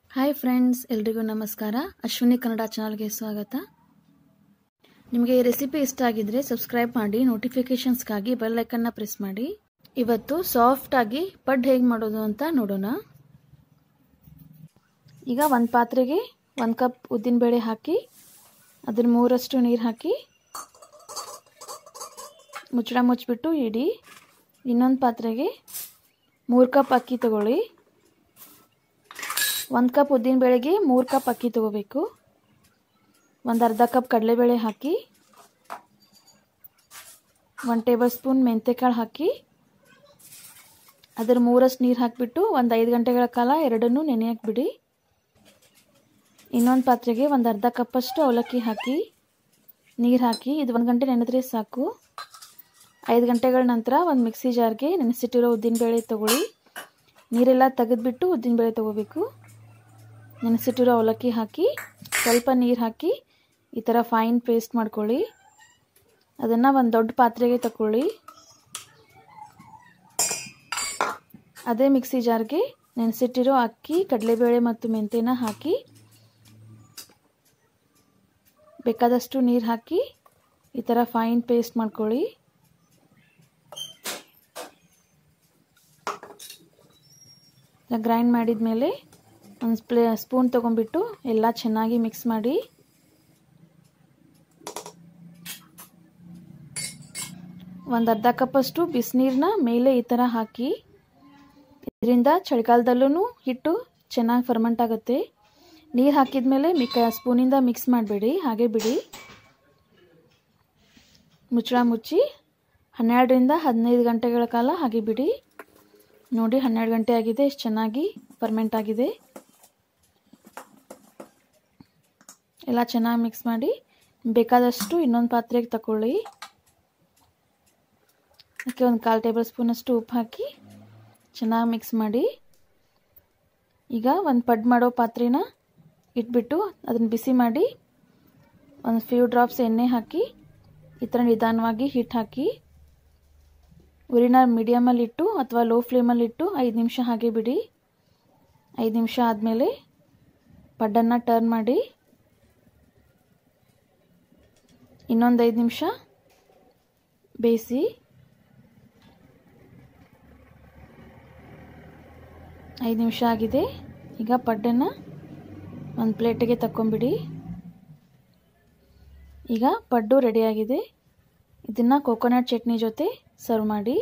hi friends ಎಲ್ರಿಗೂ ನಮಸ್ಕಾರ ಅಶ್ವಿನಿ ಕನ್ನಡ ಚಾನಲ್ಗೆ ಸ್ವಾಗತ ನಿಮಗೆ ಈ ರೆಸಿಪಿ ಇಷ್ಟ ಆಗಿದ್ರೆ ಸಬ್ಸ್ಕ್ರೈಬ್ ಮಾಡಿ ನೋಟಿಫಿಕೇಶನ್ಸ್ಗಾಗಿ ಬೆಲ್ ಐಕನ್ನ ಪ್ರೆಸ್ ಮಾಡಿ ಇವತ್ತು ಸಾಫ್ಟ್ ಆಗಿ ಪಡ್ ಹೇಗೆ ಮಾಡೋದು ಅಂತ ನೋಡೋಣ ಈಗ ಒಂದು ಪಾತ್ರೆಗೆ ಒಂದು ಕಪ್ ಉದ್ದಿನಬೇಳೆ ಹಾಕಿ ಅದ್ರ ಮೂರಷ್ಟು ನೀರು ಹಾಕಿ ಮುಚ್ಚಳ ಮುಚ್ಚಿಬಿಟ್ಟು ಇಡಿ ಇನ್ನೊಂದು ಪಾತ್ರೆಗೆ ಮೂರು ಕಪ್ ಅಕ್ಕಿ ತಗೊಳ್ಳಿ ಒಂದು ಕಪ್ ಉದ್ದಿನಬೇಳೆಗೆ ಮೂರು ಕಪ್ ಅಕ್ಕಿ ತೊಗೋಬೇಕು ಒಂದು ಅರ್ಧ ಕಪ್ ಕಡಲೆಬೇಳೆ ಹಾಕಿ ಒಂದು ಟೇಬಲ್ ಸ್ಪೂನ್ ಮೆಂತೆಕಾಳು ಹಾಕಿ ಅದರ ಮೂರಷ್ಟು ನೀರು ಹಾಕಿಬಿಟ್ಟು ಒಂದು ಐದು ಗಂಟೆಗಳ ಕಾಲ ಎರಡನ್ನೂ ನೆನೆಯಕ್ಕೆ ಬಿಡಿ ಇನ್ನೊಂದು ಪಾತ್ರೆಗೆ ಒಂದು ಅರ್ಧ ಕಪ್ಪಷ್ಟು ಅವಲಕ್ಕಿ ಹಾಕಿ ನೀರು ಹಾಕಿ ಇದು ಒಂದು ಗಂಟೆ ನೆನೆದ್ರೆ ಸಾಕು ಐದು ಗಂಟೆಗಳ ನಂತರ ಒಂದು ಮಿಕ್ಸಿ ಜಾರ್ಗೆ ನೆನೆಸಿಟ್ಟಿರೋ ಉದ್ದಿನಬೇಳೆ ತೊಗೊಳ್ಳಿ ನೀರೆಲ್ಲ ತೆಗೆದುಬಿಟ್ಟು ಉದ್ದಿನಬೇಳೆ ತೊಗೋಬೇಕು ನೆನೆಸಿಟ್ಟಿರೋ ಅವಲಕ್ಕಿ ಹಾಕಿ ಸ್ವಲ್ಪ ನೀರು ಹಾಕಿ ಈ ಥರ ಫೈನ್ ಪೇಸ್ಟ್ ಮಾಡ್ಕೊಳ್ಳಿ ಅದನ್ನು ಒಂದು ದೊಡ್ಡ ಪಾತ್ರೆಗೆ ತಗೊಳ್ಳಿ ಅದೇ ಮಿಕ್ಸಿ ಜಾರ್ಗೆ ನೆನೆಸಿಟ್ಟಿರೋ ಅಕ್ಕಿ ಕಡಲೆಬೇಳೆ ಮತ್ತು ಮೆಂತೆನ ಹಾಕಿ ಬೇಕಾದಷ್ಟು ನೀರು ಹಾಕಿ ಈ ಥರ ಫೈನ್ ಪೇಸ್ಟ್ ಮಾಡ್ಕೊಳ್ಳಿ ಗ್ರೈಂಡ್ ಮಾಡಿದ ಮೇಲೆ ಒಂದು ಸ್ಪ್ಲೇ ಸ್ಪೂನ್ ತೊಗೊಂಡ್ಬಿಟ್ಟು ಎಲ್ಲ ಚೆನ್ನಾಗಿ ಮಿಕ್ಸ್ ಮಾಡಿ ಒಂದು ಅರ್ಧ ಕಪ್ಪಷ್ಟು ಬಿಸಿನೀರನ್ನ ಮೇಲೆ ಈ ಥರ ಹಾಕಿ ಇದರಿಂದ ಚಳಿಗಾಲದಲ್ಲೂ ಹಿಟ್ಟು ಚೆನ್ನಾಗಿ ಫರ್ಮೆಂಟ್ ಆಗುತ್ತೆ ನೀರು ಹಾಕಿದ ಮೇಲೆ ಮಿಕ್ ಸ್ಪೂನಿಂದ ಮಿಕ್ಸ್ ಮಾಡಬೇಡಿ ಹಾಗೆ ಬಿಡಿ ಮುಚ್ಚಳ ಮುಚ್ಚಿ ಹನ್ನೆರಡರಿಂದ ಹದಿನೈದು ಗಂಟೆಗಳ ಕಾಲ ಹಾಗೆ ಬಿಡಿ ನೋಡಿ ಹನ್ನೆರಡು ಗಂಟೆ ಆಗಿದೆ ಎಷ್ಟು ಚೆನ್ನಾಗಿ ಫರ್ಮೆಂಟ್ ಆಗಿದೆ ಎಲ್ಲ ಚೆನ್ನಾಗಿ ಮಿಕ್ಸ್ ಮಾಡಿ ಬೇಕಾದಷ್ಟು ಇನ್ನೊಂದು ಪಾತ್ರೆಗೆ ತಗೊಳ್ಳಿ ಅದಕ್ಕೆ ಒಂದು ಕಾಲು ಟೇಬಲ್ ಸ್ಪೂನಷ್ಟು ಉಪ್ಪು ಹಾಕಿ ಚೆನ್ನಾಗಿ ಮಿಕ್ಸ್ ಮಾಡಿ ಈಗ ಒಂದು ಪಡ್ ಮಾಡೋ ಪಾತ್ರೆನ ಇಟ್ಬಿಟ್ಟು ಅದನ್ನು ಬಿಸಿ ಮಾಡಿ ಒಂದು ಫ್ಯೂ ಡ್ರಾಪ್ಸ್ ಎಣ್ಣೆ ಹಾಕಿ ಈ ಥರ ನಿಧಾನವಾಗಿ ಹಿಟ್ಟು ಹಾಕಿ ಉರಿನ ಮೀಡಿಯಮಲ್ಲಿ ಇಟ್ಟು ಅಥವಾ ಲೋ ಫ್ಲೇಮಲ್ಲಿ ಇಟ್ಟು ಐದು ನಿಮಿಷ ಹಾಗೆ ಬಿಡಿ ಐದು ನಿಮಿಷ ಆದಮೇಲೆ ಪಡ್ಡನ್ನು ಟರ್ನ್ ಮಾಡಿ ಇನ್ನೊಂದು ಐದು ನಿಮಿಷ ಬೇಯಿಸಿ ಐದು ನಿಮಿಷ ಆಗಿದೆ ಈಗ ಪಡ್ಡನ್ನು ಒಂದು ಪ್ಲೇಟಿಗೆ ತಕ್ಕೊಂಬಿಡಿ ಈಗ ಪಡ್ಡು ರೆಡಿಯಾಗಿದೆ ಇದನ್ನು ಕೋಕೋನಟ್ ಚಟ್ನಿ ಜೊತೆ ಸರ್ವ್ ಮಾಡಿ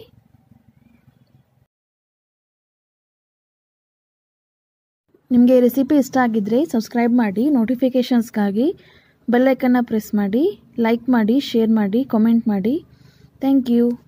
ನಿಮಗೆ ರೆಸಿಪಿ ಇಷ್ಟ ಆಗಿದ್ದರೆ ಸಬ್ಸ್ಕ್ರೈಬ್ ಮಾಡಿ ನೋಟಿಫಿಕೇಷನ್ಸ್ಗಾಗಿ ಬೆಲ್ಲೈಕನ್ನ ಪ್ರೆಸ್ ಮಾಡಿ ಲೈಕ್ ಮಾಡಿ ಶೇರ್ ಮಾಡಿ ಕಾಮೆಂಟ್ ಮಾಡಿ ಥ್ಯಾಂಕ್ ಯು